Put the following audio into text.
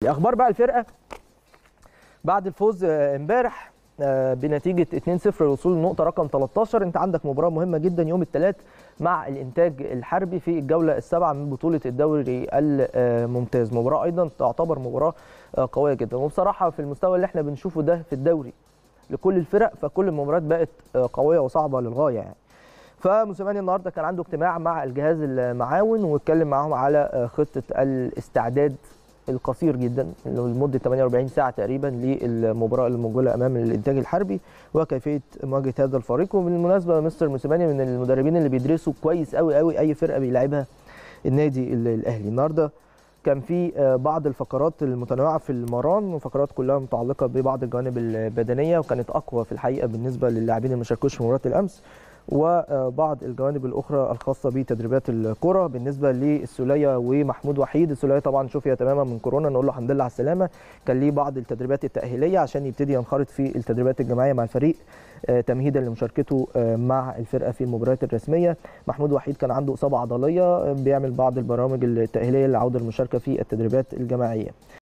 اخبار بقى الفرقه بعد الفوز آه، امبارح آه، بنتيجه 2-0 للوصول للنقطه رقم 13 انت عندك مباراه مهمه جدا يوم الثلاث مع الانتاج الحربي في الجوله السابعه من بطوله الدوري الممتاز مباراه ايضا تعتبر مباراه آه، قويه جدا وبصراحه في المستوى اللي احنا بنشوفه ده في الدوري لكل الفرق فكل المباريات بقت آه، قويه وصعبه للغايه يعني فموسيماني النهارده كان عنده اجتماع مع الجهاز المعاون واتكلم معاهم على آه، خطه الاستعداد القصير جدا اللي هو لمده 48 ساعه تقريبا للمباراه الموجوده امام الانتاج الحربي وكيفيه مواجهه هذا الفريق وبالمناسبه مستر موسيماني من المدربين اللي بيدرسوا كويس قوي قوي اي فرقه بيلعبها النادي ال- الاهلي النهارده كان في آه، بعض الفقرات المتنوعه في المران وفقرات كلها متعلقه ببعض الجوانب البدنيه وكانت اقوى في الحقيقه بالنسبه للاعبين اللي ما شاركوش في مباراه الامس وبعض الجوانب الاخرى الخاصه بتدريبات الكره بالنسبه للسوليه ومحمود وحيد السوليه طبعا شفي تماما من كورونا نقول له الحمد لله على السلامه كان ليه بعض التدريبات التاهيليه عشان يبتدي ينخرط في التدريبات الجماعيه مع الفريق آه، تمهيدا لمشاركته آه، مع الفرقه في المباريات الرسميه محمود وحيد كان عنده اصابه عضليه آه، بيعمل بعض البرامج التاهيليه لعوده المشاركه في التدريبات الجماعيه